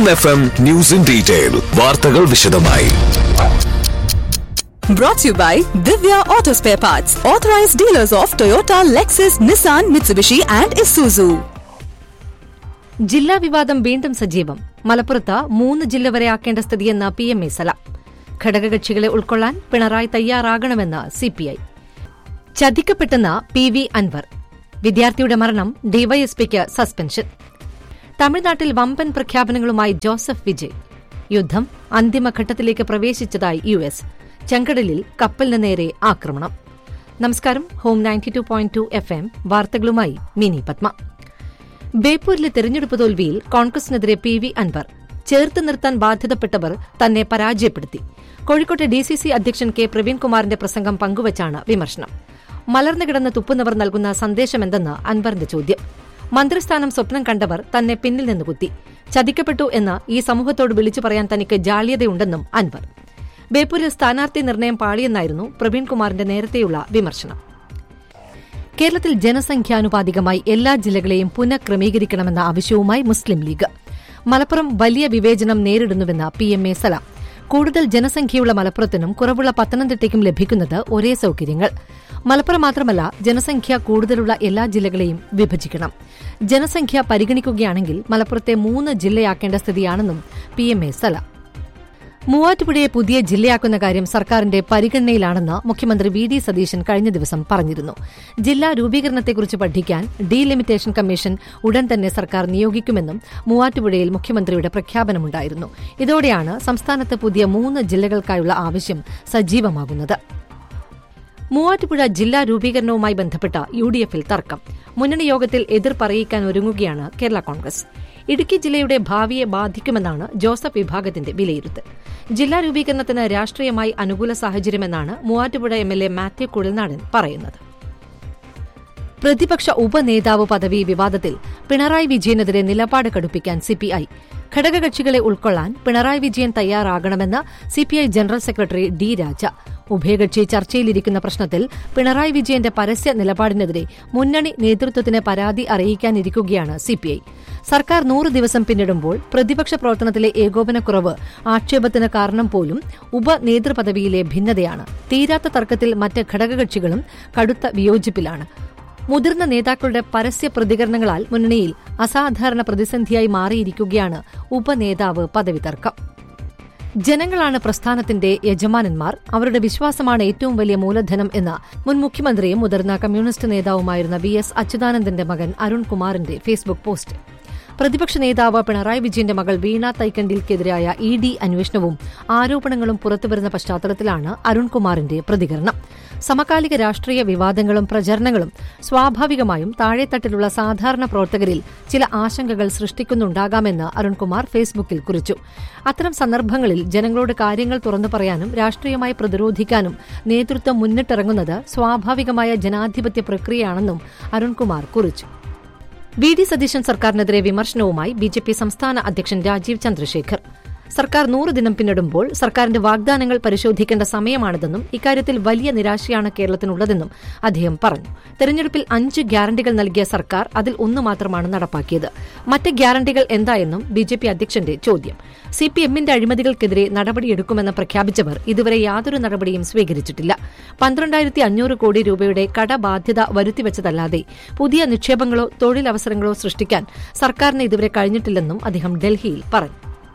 Home F M news in detail വാർത്തകൾ വിശദമായി Brought to you by Divya Auto Spare Parts, authorized dealers of Toyota, Lexus, Nissan, Mitsubishi, and Isuzu. ജില്ലാ വിവാദം വീണ്ടും സജീവം മലപ്പുറത്ത് മൂന്ന് ജില്ല വരെ ആക്കേണ്ട സ്ഥിതിയെന്ന പി എം എ സല ഘടകകക്ഷികളെ ഉൾക്കൊള്ളാൻ പിണറായി തയ്യാറാകണമെന്ന് സിപിഐ ചതിക്കപ്പെട്ടെന്ന് പി വി അൻവർ വിദ്യാർത്ഥിയുടെ മരണം ഡിവൈഎസ്പിക്ക് സസ്പെൻഷൻ തമിഴ്നാട്ടിൽ വമ്പൻ പ്രഖ്യാപനങ്ങളുമായി ജോസഫ് വിജയ് യുദ്ധം അന്തിമഘട്ടത്തിലേക്ക് പ്രവേശിച്ചതായി യു എസ് ചെങ്കടലിൽ കപ്പലിന് നേരെ ആക്രമണം നമസ്കാരം home ninety two point two F M വാർത്തകളുമായി മിനി പത്മ ബേപ്പൂരിലെ തെരഞ്ഞെടുപ്പ് തോൽവിയിൽ കോൺഗ്രസിനെതിരെ പി വി അൻവർ ചേർത്ത് നിർത്താൻ ബാധ്യതപ്പെട്ടവർ തന്നെ പരാജയപ്പെടുത്തി കോഴിക്കോട്ടെ ഡിസിസി അധ്യക്ഷൻ കെ പ്രവീൺകുമാറിന്റെ പ്രസംഗം പങ്കുവച്ചാണ് വിമർശനം മലർന്നു കിടന്ന് തുപ്പുന്നവർ നൽകുന്ന സന്ദേശമെന്തെന്ന് അൻവറിന്റെ ചോദ്യം മന്ത്രിസ്ഥാനം സ്വപ്നം കണ്ടവർ തന്നെ പിന്നിൽ നിന്ന് കുത്തി ചതിക്കപ്പെട്ടു എന്ന് ഈ സമൂഹത്തോട് വിളിച്ചു പറയാൻ തനിക്ക് ജാള്യതയുണ്ടെന്നും അൻവർ ബേപ്പൂരിൽ സ്ഥാനാർത്ഥി നിർണയം പാളിയെന്നായിരുന്നു പ്രവീൺകുമാറിന്റെ നേരത്തെയുള്ള വിമർശനം കേരളത്തിൽ ജനസംഖ്യാനുപാതികമായി എല്ലാ ജില്ലകളെയും പുനഃക്രമീകരിക്കണമെന്ന ആവശ്യവുമായി മുസ്ലിം ലീഗ് മലപ്പുറം വലിയ വിവേചനം നേരിടുന്നുവെന്ന് പി എം എ സലാം കൂടുതൽ ജനസംഖ്യയുള്ള മലപ്പുറത്തിനും കുറവുള്ള പത്തനംതിട്ടയ്ക്കും ലഭിക്കുന്നത് ഒരേ സൌകര്യങ്ങൾ മലപ്പുറം മാത്രമല്ല ജനസംഖ്യ കൂടുതലുള്ള എല്ലാ ജില്ലകളെയും വിഭജിക്കണം ജനസംഖ്യ പരിഗണിക്കുകയാണെങ്കിൽ മലപ്പുറത്തെ മൂന്ന് ജില്ലയാക്കേണ്ട സ്ഥിതിയാണെന്നും പി എം എ സലാം മൂവാറ്റുപുഴയെ പുതിയ ജില്ലയാക്കുന്ന കാര്യം സർക്കാരിന്റെ പരിഗണനയിലാണെന്ന് മുഖ്യമന്ത്രി വി ഡി സതീശൻ കഴിഞ്ഞ ദിവസം പറഞ്ഞിരുന്നു ജില്ലാ രൂപീകരണത്തെക്കുറിച്ച് പഠിക്കാൻ ഡീലിമിറ്റേഷൻ കമ്മീഷൻ ഉടൻ തന്നെ സർക്കാർ നിയോഗിക്കുമെന്നും മൂവാറ്റുപുഴയിൽ മുഖ്യമന്ത്രിയുടെ പ്രഖ്യാപനമുണ്ടായിരുന്നു ഇതോടെയാണ് സംസ്ഥാനത്ത് പുതിയ മൂന്ന് ജില്ലകൾക്കായുള്ള ആവശ്യം സജീവമാകുന്നത് മൂവാറ്റുപുഴ ജില്ലാ രൂപീകരണവുമായി ബന്ധപ്പെട്ട യു ഡി എഫിൽ തർക്കം മുന്നണി യോഗത്തിൽ എതിർ പറയിക്കാൻ ഒരുങ്ങുകയാണ് കേരള കോൺഗ്രസ് ഇടുക്കി ജില്ലയുടെ ഭാവിയെ ബാധിക്കുമെന്നാണ് ജോസഫ് വിഭാഗത്തിന്റെ വിലയിരുത്തൽ ജില്ലാ രൂപീകരണത്തിന് രാഷ്ട്രീയമായി അനുകൂല സാഹചര്യമെന്നാണ് Muvattupuzha M L A Mathew Kuzhalnadan പറയുന്നത് പ്രതിപക്ഷ ഉപനേതാവ് പദവി വിവാദത്തിൽ പിണറായി വിജയനെതിരെ നിലപാട് കടുപ്പിക്കാൻ സിപിഐ ഘടകകക്ഷികളെ ഉൾക്കൊള്ളാൻ പിണറായി വിജയൻ തയ്യാറാകണമെന്ന് CPI general secretary D Raja ഉഭയകക്ഷി ചർച്ചയിലിരിക്കുന്ന പ്രശ്നത്തിൽ പിണറായി വിജയന്റെ പരസ്യ നിലപാടിനെതിരെ മുന്നണി നേതൃത്വത്തിന് പരാതി അറിയിക്കാനിരിക്കുകയാണ് സിപിഐ സർക്കാർ നൂറ് ദിവസം പിന്നിടുമ്പോൾ പ്രതിപക്ഷ പ്രവർത്തനത്തിലെ ഏകോപനക്കുറവ് ആക്ഷേപത്തിന് കാരണം പോലും ഉപനേതൃപദവിയിലെ ഭിന്നതയാണ് തീരാത്ത തർക്കത്തിൽ മറ്റ് ഘടകകക്ഷികളും കടുത്ത വിയോജിപ്പിലാണ് മുതിർന്ന നേതാക്കളുടെ പരസ്യ പ്രതികരണങ്ങളാൽ മുന്നണിയിൽ അസാധാരണ പ്രതിസന്ധിയായി മാറിയിരിക്കുകയാണ് ഉപനേതാവ് പദവി തർക്കം ജനങ്ങളാണ് പ്രസ്ഥാനത്തിന്റെ യജമാനന്മാർ അവരുടെ വിശ്വാസമാണ് ഏറ്റവും വലിയ മൂലധനം എന്ന് മുൻ മുഖ്യമന്ത്രിയും മുതിർന്ന കമ്മ്യൂണിസ്റ്റ് നേതാവുമായിരുന്ന വി എസ് അച്യുതാനന്ദന്റെ മകൻ അരുൺകുമാറിന്റെ ഫേസ്ബുക്ക് പോസ്റ്റ് പ്രതിപക്ഷ നേതാവ് പിണറായി വിജയന്റെ മകൾ വീണ തൈക്കണ്ടിൽക്കെതിരായ ഇ ഡി അന്വേഷണവും ആരോപണങ്ങളും പുറത്തുവരുന്ന പശ്ചാത്തലത്തിലാണ് അരുൺകുമാറിന്റെ പ്രതികരണം സമകാലിക രാഷ്ട്രീയ വിവാദങ്ങളും പ്രചരണങ്ങളും സ്വാഭാവികമായും താഴെത്തട്ടിലുള്ള സാധാരണ പ്രവർത്തകരിൽ ചില ആശങ്കകൾ സൃഷ്ടിക്കുന്നുണ്ടാകാമെന്ന് അരുൺകുമാർ ഫേസ്ബുക്കിൽ കുറിച്ചു അത്തരം സന്ദർഭങ്ങളിൽ ജനങ്ങളോട് കാര്യങ്ങൾ തുറന്നു പറയാനും രാഷ്ട്രീയമായി പ്രതിരോധിക്കാനും നേതൃത്വം മുന്നിട്ടിറങ്ങുന്നത് സ്വാഭാവികമായ ജനാധിപത്യ പ്രക്രിയയാണെന്നും അരുൺകുമാർ കുറിച്ചു വി ഡി സതീശൻ സർക്കാരിനെതിരെ വിമർശനവുമായി ബി ജെ പി സംസ്ഥാന അധ്യക്ഷൻ രാജീവ് ചന്ദ്രശേഖർ സർക്കാർ നൂറ് ദിനം പിന്നിടുമ്പോൾ സർക്കാരിന്റെ വാഗ്ദാനങ്ങൾ പരിശോധിക്കേണ്ട സമയമാണിതെന്നും ഇക്കാര്യത്തിൽ വലിയ നിരാശയാണ് കേരളത്തിനുള്ളതെന്നും അദ്ദേഹം പറഞ്ഞു തെരഞ്ഞെടുപ്പിൽ അഞ്ച് ഗ്യാരണ്ടികൾ നൽകിയ സർക്കാർ അതിൽ ഒന്ന് മാത്രമാണ് നടപ്പാക്കിയത് മറ്റ് ഗ്യാരണ്ടികൾ എന്തായെന്നും ബി ജെ പി അധ്യക്ഷന്റെ ചോദ്യം സി പി എമ്മിന്റെ അഴിമതികൾക്കെതിരെ നടപടിയെടുക്കുമെന്ന് പ്രഖ്യാപിച്ചവർ ഇതുവരെ യാതൊരു നടപടിയും സ്വീകരിച്ചിട്ടില്ല പന്ത്രണ്ടായിരത്തി അഞ്ഞൂറ് കോടി രൂപയുടെ കടബാധ്യത വരുത്തിവച്ചതല്ലാതെ പുതിയ നിക്ഷേപങ്ങളോ തൊഴിലവസരങ്ങളോ സൃഷ്ടിക്കാൻ സർക്കാരിന് ഇതുവരെ കഴിഞ്ഞിട്ടില്ലെന്നും അദ്ദേഹം ഡൽഹിയിൽ പറഞ്ഞു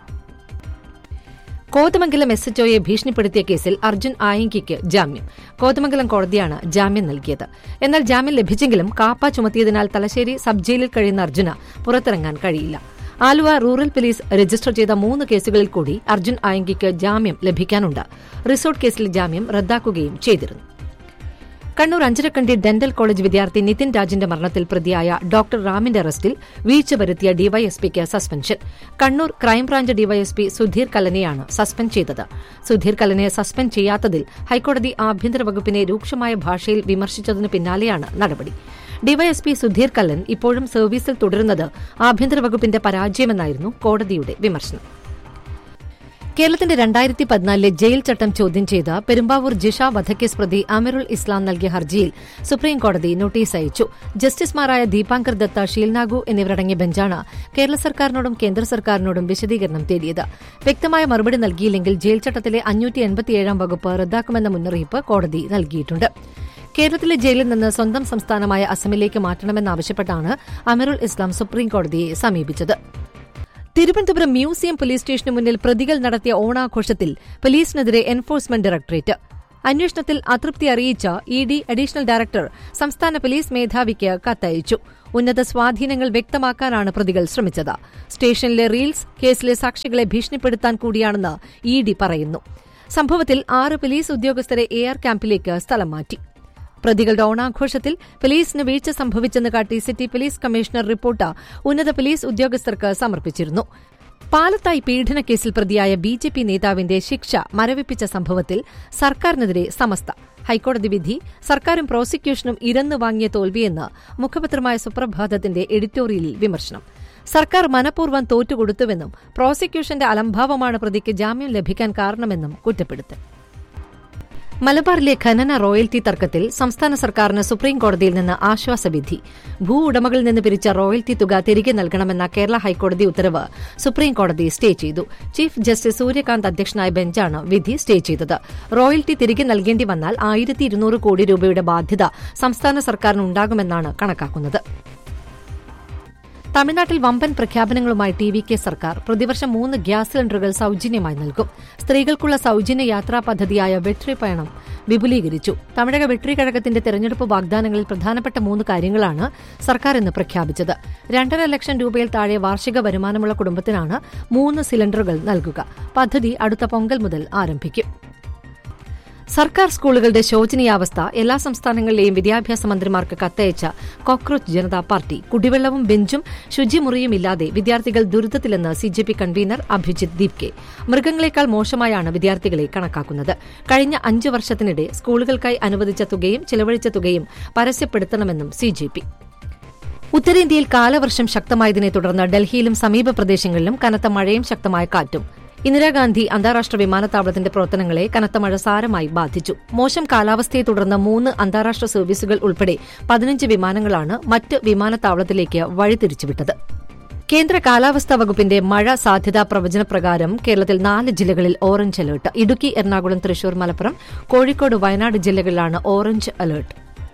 കോതമംഗലം എസ് എച്ച്ഒയെ ഭീഷണിപ്പെടുത്തിയ കേസിൽ അർജുൻ ആയങ്കിക്ക് ജാമ്യം കോതമംഗലം കോടതിയാണ് ജാമ്യം നൽകിയത് എന്നാൽ ജാമ്യം ലഭിച്ചെങ്കിലും കാപ്പ ചുമത്തിയതിനാൽ തലശ്ശേരി സബ് ജയിലിൽ കഴിയുന്ന അർജുന പുറത്തിറങ്ങാൻ കഴിയില്ല ആലുവ റൂറൽ പോലീസ് രജിസ്റ്റർ ചെയ്ത മൂന്ന് കേസുകളിൽ കൂടി അർജുൻ ആയങ്കിക്ക് ജാമ്യം ലഭിക്കാനുണ്ട് റിസോർട്ട് കേസിൽ ജാമ്യം റദ്ദാക്കുകയും ചെയ്തിരുന്നു കണ്ണൂർ അഞ്ചരക്കണ്ടി ഡെന്റൽ കോളേജ് വിദ്യാർത്ഥി നിതിൻ രാജിന്റെ മരണത്തിൽ പ്രതിയായ ഡോക്ടർ റാമിന്റെ അറസ്റ്റിൽ വീഴ്ച വരുത്തിയ ഡിവൈഎസ്പിക്ക് suspension Kannur crime branch DYSP Sudheer കല്ലനെയാണ് സസ്പെൻഡ് ചെയ്തത് സുധീർ കല്ലനെ സസ്പെൻഡ് ചെയ്യാത്തതിൽ ഹൈക്കോടതി ആഭ്യന്തര വകുപ്പിനെ രൂക്ഷമായ ഭാഷയിൽ വിമർശിച്ചതിന് പിന്നാലെയാണ് നടപടി ഡിവൈഎസ്പി സുധീർ കല്ലൻ ഇപ്പോഴും സർവീസിൽ തുടരുന്നത് ആഭ്യന്തര വകുപ്പിന്റെ പരാജയമെന്നായിരുന്നു കോടതിയുടെ വിമർശനം കേരളത്തിന്റെ രണ്ടായിരത്തി പതിനാലിലെ ജയിൽ ചട്ടം ചോദ്യം ചെയ്ത് പെരുമ്പാവൂർ ജിഷ വധക്കേസ് പ്രതി അമിറുൽ ഇസ്ലാം നൽകിയ ഹർജിയിൽ സുപ്രീംകോടതി നോട്ടീസ് അയച്ചു ജസ്റ്റിസുമാരായ ദീപാങ്കർ ദത്ത ഷീൽനാഗു എന്നിവരടങ്ങിയ ബെഞ്ചാണ് കേരള സർക്കാരിനോടും കേന്ദ്ര സർക്കാരിനോടും വിശദീകരണം തേടിയത് വ്യക്തമായ മറുപടി നൽകിയില്ലെങ്കിൽ ജയിൽ ചട്ടത്തിലെ അഞ്ഞൂറ്റി എൺപത്തിയേഴാം വകുപ്പ് റദ്ദാക്കുമെന്ന മുന്നറിയിപ്പ് കോടതി നൽകിയിട്ടുണ്ട് കേരളത്തിലെ ജയിലിൽ നിന്ന് സ്വന്തം സംസ്ഥാനമായ അസമിലേക്ക് മാറ്റണമെന്നാവശ്യപ്പെട്ടാണ് അമിറുൽ ഇസ്ലാം സുപ്രീംകോടതിയെ സമീപിച്ചത് തിരുവനന്തപുരം മ്യൂസിയം പോലീസ് സ്റ്റേഷന് മുന്നിൽ പ്രതികൾ നടത്തിയ ഓണാഘോഷത്തിൽ പോലീസിനെതിരെ എൻഫോഴ്സ്മെന്റ് ഡയറക്ടറേറ്റ് അന്വേഷണത്തിൽ അതൃപ്തി അറിയിച്ച ഇ ഡി അഡീഷണൽ ഡയറക്ടർ സംസ്ഥാന പോലീസ് മേധാവിക്ക് കത്തയച്ചു ഉന്നത സ്വാധീനങ്ങൾ വ്യക്തമാക്കാനാണ് പ്രതികൾ ശ്രമിച്ചത് സ്റ്റേഷനിലെ റീൽസ് കേസിലെ സാക്ഷികളെ ഭീഷണിപ്പെടുത്താൻ കൂടിയാണെന്ന് ഇ ഡി പറയുന്നു സംഭവത്തിൽ ആറ് പോലീസ് ഉദ്യോഗസ്ഥരെ എ ആർ ക്യാമ്പിലേക്ക് സ്ഥലം മാറ്റി പ്രതികളുടെ ഓണാഘോഷത്തിൽ പോലീസിന് വീഴ്ച സംഭവിച്ചെന്ന് കാട്ടി സിറ്റി പോലീസ് കമ്മീഷണർ റിപ്പോർട്ട് ഉന്നത പോലീസ് ഉദ്യോഗസ്ഥർക്ക് സമർപ്പിച്ചിരുന്നു പാലത്തായി പീഡനക്കേസിൽ പ്രതിയായ ബി ജെ പി നേതാവിന്റെ ശിക്ഷ മരവിപ്പിച്ച സംഭവത്തിൽ സർക്കാരിനെതിരെ സമസ്ത ഹൈക്കോടതി വിധി സർക്കാരും പ്രോസിക്യൂഷനും ഇരന്നു വാങ്ങിയ തോൽവിയെന്ന് മുഖപത്രമായ സുപ്രഭാതത്തിന്റെ എഡിറ്റോറിയലിൽ വിമർശനം സർക്കാർ മനഃപൂർവ്വം തോറ്റുകൊടുത്തുവെന്നും പ്രോസിക്യൂഷന്റെ അലംഭാവമാണ് പ്രതിക്ക് ജാമ്യം ലഭിക്കാൻ കാരണമെന്നും കുറ്റപ്പെടുത്തൽ മലബാറിലെ ഖനന റോയൽറ്റി തർക്കത്തിൽ സംസ്ഥാന സർക്കാരിന് സുപ്രീംകോടതിയിൽ നിന്ന് ആശ്വാസവിധി ഭൂ ഉടമകളിൽ നിന്ന് പിരിച്ച റോയൽറ്റി തുക തിരികെ നൽകണമെന്ന കേരള ഹൈക്കോടതി ഉത്തരവ് സുപ്രീംകോടതി സ്റ്റേ ചെയ്തു ചീഫ് ജസ്റ്റിസ് സൂര്യകാന്ത് അധ്യക്ഷനായ ബെഞ്ചാണ് വിധി സ്റ്റേ ചെയ്തത് റോയൽറ്റി തിരികെ നൽകേണ്ടി വന്നാൽ ആയിരത്തി ഇരുന്നൂറ് കോടി രൂപയുടെ ബാധ്യത സംസ്ഥാന സർക്കാരിനുണ്ടാകുമെന്നാണ് കണക്കാക്കുന്നത് തമിഴ്നാട്ടിൽ വമ്പൻ പ്രഖ്യാപനങ്ങളുമായി ടി വി കെ സർക്കാർ പ്രതിവർഷം മൂന്ന് ഗ്യാസ് സിലിണ്ടറുകൾ സൌജന്യമായി നൽകും സ്ത്രീകൾക്കുള്ള സൌജന്യ യാത്രാ പദ്ധതിയായ വെട്രി പയണം വിപുലീകരിച്ചു തമിഴക വെട്രി കഴകത്തിന്റെ തെരഞ്ഞെടുപ്പ് വാഗ്ദാനങ്ങളിൽ പ്രധാനപ്പെട്ട മൂന്ന് കാര്യങ്ങളാണ് സർക്കാർ ഇന്ന് പ്രഖ്യാപിച്ചത് രണ്ടര ലക്ഷം രൂപയിൽ താഴെ വാർഷിക വരുമാനമുള്ള കുടുംബത്തിനാണ് മൂന്ന് സിലിണ്ടറുകൾ നൽകുക പദ്ധതി അടുത്ത പൊങ്കൽ മുതൽ ആരംഭിക്കും സർക്കാർ സ്കൂളുകളുടെ ശോചനീയാവസ്ഥ എല്ലാ സംസ്ഥാനങ്ങളിലെയും വിദ്യാഭ്യാസ മന്ത്രിമാർക്ക് കത്തയച്ച കോക്രോച്ച് ജനതാ പാർട്ടി കുടിവെള്ളവും ബെഞ്ചും ശുചിമുറിയും ഇല്ലാതെ വിദ്യാർത്ഥികൾ ദുരിതത്തിലെന്ന് സിജെപി കൺവീനർ അഭിജിത് ദീപ്കെ മൃഗങ്ങളെക്കാൾ മോശമായാണ് വിദ്യാർത്ഥികളെ കണക്കാക്കുന്നത് കഴിഞ്ഞ അഞ്ചു വർഷത്തിനിടെ സ്കൂളുകൾക്കായി അനുവദിച്ച തുകയും ചിലവഴിച്ച തുകയും പരസ്യപ്പെടുത്തണമെന്നും സിജെപി ഉത്തരേന്ത്യയിൽ കാലവർഷം ശക്തമായതിനെ തുടർന്ന് ഡൽഹിയിലും സമീപ പ്രദേശങ്ങളിലും കനത്ത മഴയും ശക്തമായ കാറ്റും ഇന്ദിരാഗാന്ധി അന്താരാഷ്ട്ര വിമാനത്താവളത്തിന്റെ പ്രവർത്തനങ്ങളെ കനത്ത മഴ സാരമായി ബാധിച്ചു മോശം കാലാവസ്ഥയെ തുടർന്ന് മൂന്ന് അന്താരാഷ്ട്ര സർവീസുകൾ ഉൾപ്പെടെ പതിനഞ്ച് വിമാനങ്ങളാണ് മറ്റ് വിമാനത്താവളത്തിലേക്ക് വഴിതിരിച്ചുവിട്ടത് കേന്ദ്ര കാലാവസ്ഥാ വകുപ്പിന്റെ മഴ സാധ്യതാ പ്രവചനപ്രകാരം കേരളത്തിൽ നാല് ജില്ലകളിൽ ഓറഞ്ച് അലർട്ട് ഇടുക്കി എറണാകുളം തൃശൂർ മലപ്പുറം കോഴിക്കോട് വയനാട് ജില്ലകളിലാണ് ഓറഞ്ച് അലർട്ട്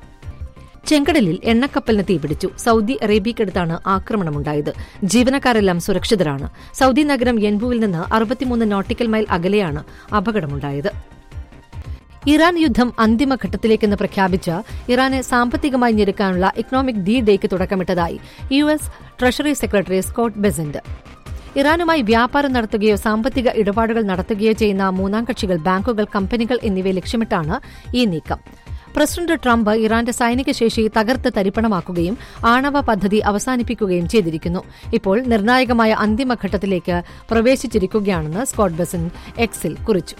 ചെങ്കടലിൽ എണ്ണക്കപ്പലിന് തീപിടിച്ചു സൌദി അറേബ്യയ്ക്കടുത്താണ് ആക്രമണമുണ്ടായത് ജീവനക്കാരെല്ലാം സുരക്ഷിതരാണ് സൌദി നഗരം യൻബുവിൽ നിന്ന് അറുപത്തിമൂന്ന് നോട്ടിക്കൽ മൈൽ അകലെയാണ് അപകടമുണ്ടായത് ഇറാൻ യുദ്ധം അന്തിമഘട്ടത്തിലേക്കെന്ന് പ്രഖ്യാപിച്ച ഇറാനെ സാമ്പത്തികമായി ഞെരുക്കാനുള്ള ഇക്കണോമിക് ഡി ഡേക്ക് തുടക്കമിട്ടതായി U S treasury secretary Scott Bessent ഇറാനുമായി വ്യാപാരം നടത്തുകയോ സാമ്പത്തിക ഇടപാടുകൾ നടത്തുകയോ ചെയ്യുന്ന മൂന്നാം കക്ഷികൾ ബാങ്കുകൾ കമ്പനികൾ എന്നിവയെ ലക്ഷ്യമിട്ടാണ് ഈ നീക്കം പ്രസിഡന്റ് ട്രംപ് ഇറാന്റെ സൈനിക ശേഷി തകർത്ത് തരിപ്പണമാക്കുകയും ആണവ പദ്ധതി അവസാനിപ്പിക്കുകയും ചെയ്തിരിക്കുന്നു ഇപ്പോൾ നിർണായകമായ അന്തിമഘട്ടത്തിലേക്ക് പ്രവേശിച്ചിരിക്കുകയാണെന്ന് സ്കോട്ട് ബെസൻ എക്സിൽ കുറിച്ചു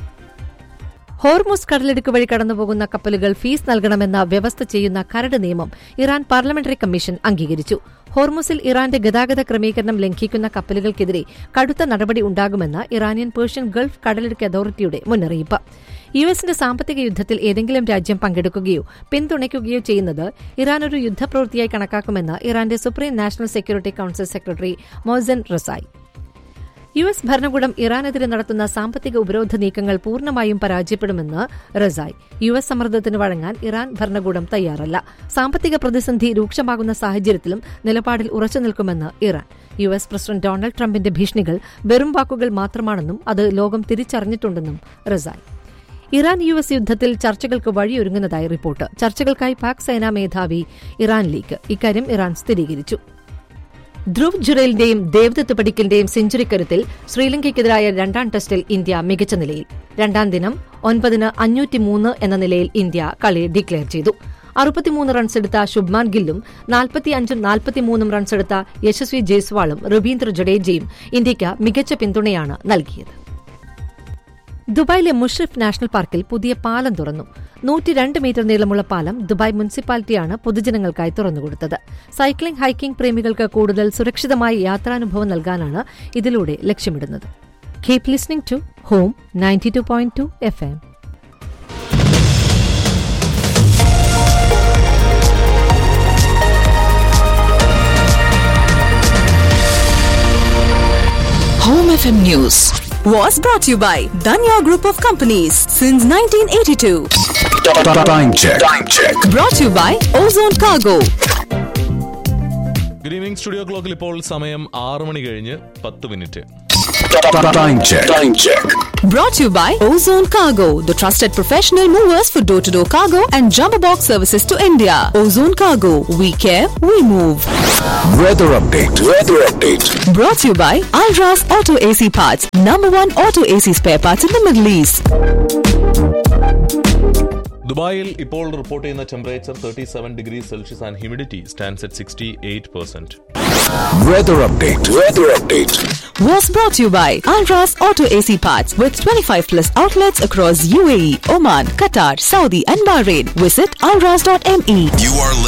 ഹോർമുസ് കടലിടുക്ക് വഴി കടന്നുപോകുന്ന കപ്പലുകൾ ഫീസ് നൽകണമെന്ന വ്യവസ്ഥ ചെയ്യുന്ന കരട് നിയമം ഇറാൻ പാർലമെന്ററി കമ്മീഷൻ അംഗീകരിച്ചു ഹോർമുസിൽ ഇറാന്റെ ഗതാഗത ക്രമീകരണം ലംഘിക്കുന്ന കപ്പലുകൾക്കെതിരെ കടുത്ത നടപടി ഉണ്ടാകുമെന്ന് ഇറാനിയൻ പേർഷ്യൻ ഗൾഫ് കടലിടുക്ക് അതോറിറ്റിയുടെ മുന്നറിയിപ്പ് യു എസിന്റെ സാമ്പത്തിക യുദ്ധത്തിൽ ഏതെങ്കിലും രാജ്യം പങ്കെടുക്കുകയോ പിന്തുണയ്ക്കുകയോ ചെയ്യുന്നത് ഇറാൻ ഒരു യുദ്ധപ്രവൃത്തിയായി കണക്കാക്കുമെന്ന് ഇറാന്റെ supreme national security council secretary Mohsen Rezaei U S ഭരണകൂടം ഇറാനെതിരെ നടത്തുന്ന സാമ്പത്തിക ഉപരോധ നീക്കങ്ങൾ പൂർണ്ണമായും പരാജയപ്പെടുമെന്ന് റസായ് യു എസ് സമ്മർദ്ദത്തിന് വഴങ്ങാൻ ഇറാൻ ഭരണകൂടം തയ്യാറല്ല സാമ്പത്തിക പ്രതിസന്ധി രൂക്ഷമാകുന്ന സാഹചര്യത്തിലും നിലപാടിൽ ഉറച്ചുനിൽക്കുമെന്ന് Iran U S president Donald ട്രംപിന്റെ ഭീഷണികൾ വെറും വാക്കുകൾ മാത്രമാണെന്നും അത് ലോകം തിരിച്ചറിഞ്ഞിട്ടുണ്ടെന്നും റസായ് ഇറാൻ യു എസ് യുദ്ധത്തിൽ ചർച്ചകൾക്ക് വഴിയൊരുങ്ങുന്നതായി റിപ്പോർട്ട് ചർച്ചകൾക്കായി പാക് സേനാ മേധാവി ഇറാനിലേക്ക് ഇക്കാര്യം ഇറാൻ സ്ഥിരീകരിച്ചു ധ്രുവ് ജുറേലിന്റെയും ദേവദത്ത് പടിക്കലിന്റെയും സെഞ്ചുറിക്കരുത്തിൽ ശ്രീലങ്കയ്ക്കെതിരായ രണ്ടാം ടെസ്റ്റിൽ ഇന്ത്യ മികച്ച നിലയിൽ രണ്ടാം ദിനം ഒൻപതിന് അഞ്ഞൂറ്റിമൂന്ന് എന്ന നിലയിൽ ഇന്ത്യ കളി ഡിക്ലെയർ ചെയ്തു അറുപത്തിമൂന്ന് റൺസെടുത്ത ശുഭ്മാൻ ഗില്ലും നാൽപ്പത്തിയഞ്ചും നാൽപ്പത്തിമൂന്നും റൺസെടുത്ത യശസ്വി ജയ്സ്വാളും രവീന്ദ്ര ജഡേജയും ഇന്ത്യയ്ക്ക് മികച്ച പിന്തുണയാണ് നൽകിയത് ദുബായിലെ മുഷ്രിഫ് നാഷണൽ പാർക്കിൽ പുതിയ പാലം തുറന്നു നൂറ്റിരണ്ട് മീറ്റർ നീളമുള്ള പാലം ദുബായ് മുനിസിപ്പാലിറ്റിയാണ് പൊതുജനങ്ങൾക്കായി തുറന്നുകൊടുത്തത് സൈക്ലിംഗ് ഹൈക്കിംഗ് പ്രേമികൾക്ക് കൂടുതൽ സുരക്ഷിതമായ യാത്രാനുഭവം നൽകാനാണ് ഇതിലൂടെ ലക്ഷ്യമിടുന്നത് Keep listening to Home 92.2 FM. Home FM News was brought to you by Danya Group of Companies since 1982. Time check. Time check. Brought to you by Ozone Cargo. Good evening studio ക്ലോക്കിൽ ഇപ്പോൾ സമയം ആറ് മണി കഴിഞ്ഞ് പത്ത് minute Time check. Time check. Brought to you by Ozone Cargo, the trusted professional movers for door to door cargo and jumbo box services to India. Ozone Cargo, we care, we move. Weather update. Weather update. Brought to you by Alras Auto AC Parts, number one auto AC spare parts in the Middle East. ദുബായിൽ ഇപ്പോൾ report ചെയ്യുന്ന temperature thirty seven degree Celsius and humidity stands at sixty eight percent Weather update. Weather update. Was brought to you by Alras Auto AC Parts with 25 plus outlets across UAE, Oman, Qatar, Saudi, and Bahrain. Visit alras.me. You are